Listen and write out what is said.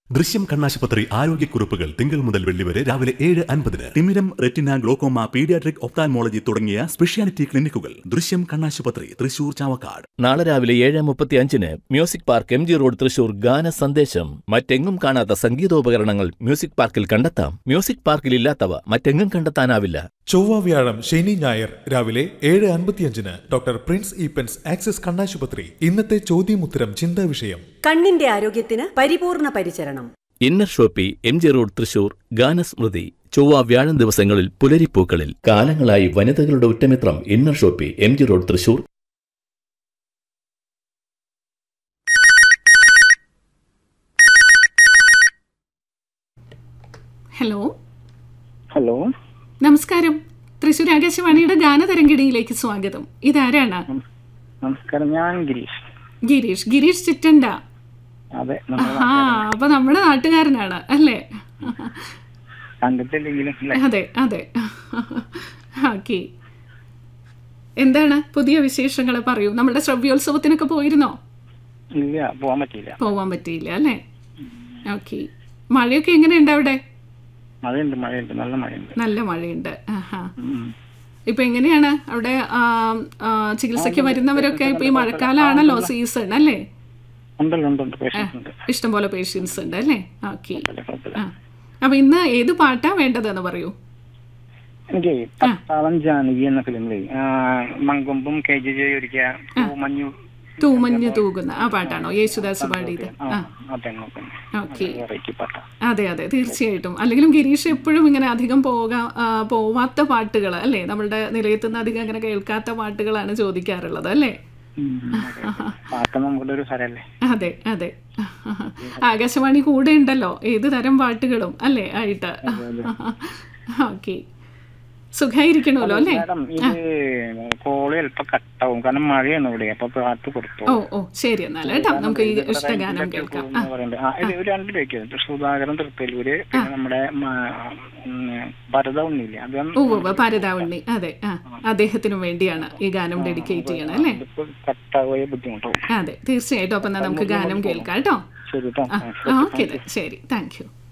ദൃശ്യം കണ്ണാശുപത്രി ആരോഗ്യക്കുറിപ്പുകൾ തിങ്കൾ മുതൽ വെള്ളി വരെ രാവിലെ ഏഴ് അൻപതിന് തിമിരം റെറ്റിന ഗ്ലോക്കോമ പീഡിയാട്രിക് ഒപ്താൽമോളജി തുടങ്ങിയ സ്പെഷ്യാലിറ്റി ക്ലിനിക്കുകൾ ദൃശ്യം കണ്ണാശുപത്രി തൃശൂർ ചാവക്കാട് നാളെ രാവിലെ ഏഴ് മുപ്പത്തി അഞ്ചിന് music park M G road Thrissur ഗാന സന്ദേശം മറ്റെങ്ങും കാണാത്ത സംഗീതോപകരണങ്ങൾ മ്യൂസിക് പാർക്കിൽ കണ്ടെത്താം മ്യൂസിക് പാർക്കിൽ ഇല്ലാത്തവ മറ്റെങ്ങും കണ്ടെത്താനാവില്ല ചൊവ്വ വ്യാഴം ശനി ഞായർ രാവിലെ ഏഴ് അൻപത്തിയഞ്ചിന് ഡോക്ടർ പ്രിൻസ് ഈപ്പൻസ് ആക്സിസ് കണ്ണാശുപത്രി ഇന്നത്തെ ചോദ്യമുത്തരം ചിന്താ വിഷയം കണ്ണിന്റെ ആരോഗ്യത്തിന് പരിപൂർണ പരിചരണം inner shoppy M G road Thrissur ഗാനസ്മൃതി ചൊവ്വ വ്യാഴം ദിവസങ്ങളിൽ പുലരിപ്പൂക്കളിൽ കാലങ്ങളായി വനിതകളുടെ ഉറ്റമിത്രം inner shoppy M G road Thrissur hello hello നമസ്കാരം തൃശ്ശൂർ ആകാശവാണിയുടെ ഗാനതരംഗിണിയിലേക്ക് സ്വാഗതം ഇതാരാണ് നമസ്കാരം ഞാൻ ഗിരീഷ് ഗിരീഷ് ഗിരീഷ് ചിറ്റണ്ട അതെ നമ്മുടെ ആ അപ്പൊ നമ്മുടെ നാട്ടുകാരനാണ് അല്ലേ കണ്ടിട്ടില്ലെങ്കിലും അല്ലേ? അതെ അതെ ഓക്കെ എന്താണ് പുതിയ വിശേഷങ്ങൾ പറയൂ നമ്മുടെ ശ്രവ്യോത്സവത്തിനൊക്കെ പോയിരുന്നോ ഇല്ല പോകാൻ പറ്റിയില്ല പോവാൻ പറ്റിയില്ല അല്ലേ ഓക്കെ മഴയൊക്കെ എങ്ങനെയുണ്ട് അവിടെ മഴയുണ്ട് മഴയുണ്ട് നല്ല മഴയുണ്ട് നല്ല മഴയുണ്ട് ആഹാ ഉം. ഇപ്പൊ എങ്ങനെയാണ് അവിടെ ആ, ആ, ചികിത്സയ്ക്ക് വരുന്നവരൊക്കെ ഇപ്പൊ ഈ മഴക്കാലമാണല്ലോ സീസൺ അല്ലേ ഉണ്ടല്ലോ ഉണ്ട് ഉണ്ട് പേഷ്യൻസ് ഉണ്ട് ഇഷ്ടംപോലെ പേഷ്യൻസ് ഉണ്ട് അല്ലേ ഓക്കെ കുഴപ്പമില്ല, കുഴപ്പമില്ല. ആ അപ്പൊ ഇന്ന് ഏത് പാട്ടാ വേണ്ടതെന്ന് പറയൂ എനിക്ക് പത്താളം ജാനകി എന്ന ഫിലിമിലെ മങ്കൊമ്പും കെ ജെ ജെ ഒരുക്കിയ മഞ്ഞു തൂമഞ്ഞ് തൂകുന്ന ആ പാട്ടാണോ യേശുദാസ് പാടിയത് ആ അതെ ഓക്കെ വെറൈറ്റി പാട്ടാ അതെ അതെ തീർച്ചയായിട്ടും അല്ലെങ്കിലും ഗിരീഷ് എപ്പോഴും ഇങ്ങനെ അധികം പോകാ ആ, പോവാത്ത പാട്ടുകൾ അല്ലേ നമ്മളുടെ നിലയത്തു നിന്ന് അധികം അങ്ങനെ കേൾക്കാത്ത പാട്ടുകളാണ് ചോദിക്കാറുള്ളത് അല്ലേ ഉം, അതെ, അതെ. പാട്ട് നമ്മുടെ ഒരു ഹരല്ലേ അതെ അതെ ആകാശവാണി കൂടെ ഉണ്ടല്ലോ ഏത് തരം പാട്ടുകളും അല്ലേ ആയിട്ട് ഓക്കെ സുഖായിരിക്കണമല്ലോ അല്ലേ മാഡം ഇത് കോള് ചിലപ്പോ കട്ടാവും കാരണം മഴയാണ് ഇവിടെ അപ്പൊ പാട്ട് കൊടുത്തു ഓ ഓ ശരി എന്നാൽ കേട്ടോ നമുക്ക് ഈ ഇഷ്ടഗാനം കേൾക്കാം ആ ആ ഇത് ഒരു രണ്ട് പേക്ക് സുധാകരൻ തൃത്തല്ലൂര് പിന്നെ നമ്മുടെ ഭരത ഉണ്ണിയില്ലേ അദ്ദേഹം ഉവ്വ് പരതാവണ്ണി അതെ ആ അദ്ദേഹത്തിനും വേണ്ടിയാണ് ഈ ഗാനം ഡെഡിക്കേറ്റ് ചെയ്യണം അല്ലേ ഇതിപ്പോ കട്ടാവുക ബുദ്ധിമുട്ടാവും അതെ തീർച്ചയായിട്ടും അപ്പം എന്നാൽ നമുക്ക് ഗാനം കേൾക്കാം കേട്ടോ ശരി കേട്ടോ ആ ഓക്കെ ശരി താങ്ക് യു